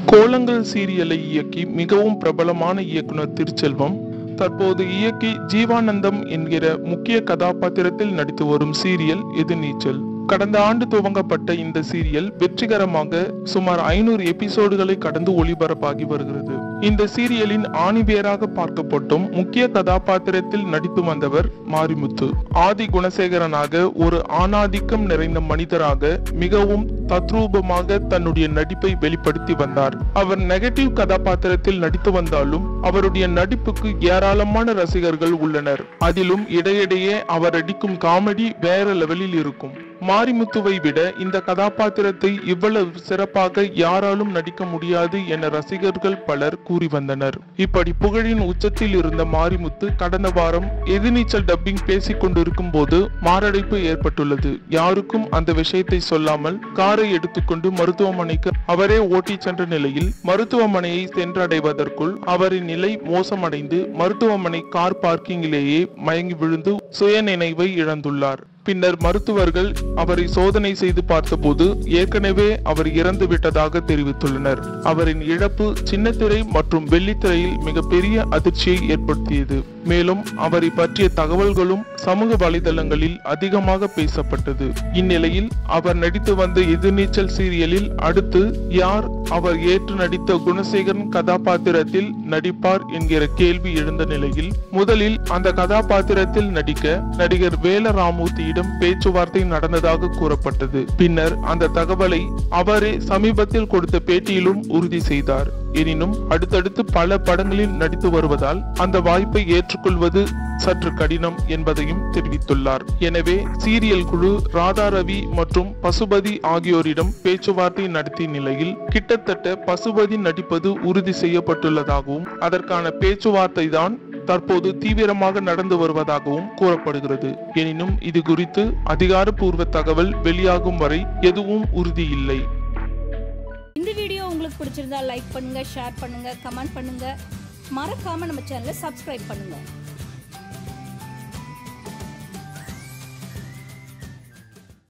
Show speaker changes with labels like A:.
A: கோலங்கள் சீரியலை இயக்கி மிகவும் பிரபலமான இயக்குனர் திருச்செல்வம் தற்போது இயக்கி ஜீவானந்தம் என்கிற முக்கிய கதாபாத்திரத்தில் நடித்து வரும் சீரியல் எதிர்நீச்சல் கடந்த ஆண்டு துவங்கப்பட்ட இந்த சீரியல் வெற்றிகரமாக சுமார் ஐநூறு எபிசோடுகளை கடந்து ஒளிபரப்பாகி வருகிறது இந்த சீரியலின் ஆணிவேராக பார்க்கப்பட்டும் முக்கிய கதாபாத்திரத்தில் நடித்து வந்தவர் மாரிமுத்து ஆதி குணசேகரனாக ஒரு ஆணாதிக்கம் நிறைந்த மனிதராக மிகவும் தத்ரூபமாக தன்னுடைய நடிப்பை வெளிப்படுத்தி வந்தார் அவர் நெகட்டிவ் கதாபாத்திரத்தில் நடித்து வந்தாலும் அவருடைய நடிப்புக்கு ஏராளமான ரசிகர்கள் உள்ளனர் அதிலும் இடையிடையே அவர் நடிக்கும் காமெடி வேற லெவலில் இருக்கும் மாரிமுத்துவை விட இந்த கதாபாத்திரத்தை இவ்வளவு சிறப்பாக யாராலும் நடிக்க முடியாது என ரசிகர்கள் பலர் கூறி வந்தனர் இப்படி புகழின் உச்சத்தில் இருந்த மாரிமுத்து கடந்த வாரம் எதிர்நீச்சல் டப்பிங் பேசிக் கொண்டிருக்கும் போது மாரடைப்பு ஏற்பட்டுள்ளது யாருக்கும் அந்த விஷயத்தை சொல்லாமல் காரை எடுத்துக்கொண்டு மருத்துவமனைக்கு அவரே ஓட்டி சென்ற நிலையில் மருத்துவமனையை சென்றடைவதற்குள் அவரின் நிலை மோசமடைந்து மருத்துவமனை கார் பார்க்கிங்கிலேயே மயங்கி விழுந்து சுயநினைவை இழந்துள்ளார் பின்னர் மருத்துவர்கள் அவரை சோதனை செய்து பார்த்தபோது ஏற்கனவே அவர் இறந்து விட்டதாக தெரிவித்துள்ளனர் அவரின் இழப்பு சின்னத்திரை மற்றும் வெள்ளித்திரையில் மிகப்பெரிய அதிர்ச்சியை ஏற்படுத்தியது மேலும் அவரை பற்றிய தகவல்களும் சமூக வலைதளங்களில் அதிகமாக பேசப்பட்டது இந்நிலையில் அவர் நடித்து வந்த எதிர்நீச்சல் சீரியலில் அடுத்து யார் அவர் ஏற்று நடித்த குணசேகரன் கதாபாத்திரத்தில் நடிப்பார் என்கிற கேள்வி எழுந்த நிலையில் முதலில் அந்த கதாபாத்திரத்தில் நடிக்க நடிகர் வேலராமூர்த்தியிடம் பேச்சுவார்த்தை நடந்ததாக கூறப்பட்டது பின்னர் அந்த தகவலை அவரே சமீபத்தில் கொடுத்த பேட்டியிலும் உறுதி செய்தார் எனினும் அடுத்தடுத்து பல படங்களில் நடித்து வருவதால் அந்த வாய்ப்பை ஏற்றுக்கொள்வது சற்று கடினம் என்பதையும் தெரிவித்துள்ளார் எனவே சீரியல் குழு ராதா ரவி மற்றும் பசுபதி ஆகியோரிடம் பேச்சுவார்த்தை நடத்திய நிலையில் கிட்டத்தட்ட பசுபதி நடிப்பது உறுதி செய்யப்பட்டுள்ளதாகவும் அதற்கான பேச்சுவார்த்தை தான் தற்போது தீவிரமாக நடந்து வருவதாகவும் கூறப்படுகிறது எனினும் இது குறித்து அதிகாரப்பூர்வ தகவல் வெளியாகும் வரை எதுவும் உறுதி இல்லை
B: இந்த வீடியோ உங்களுக்கு பிடிச்சிருந்தா லைக் பண்ணுங்க ஷேர் பண்ணுங்க கமெண்ட் பண்ணுங்க மறக்காம நம்ம சேனலை சப்ஸ்கிரைப் பண்ணுங்க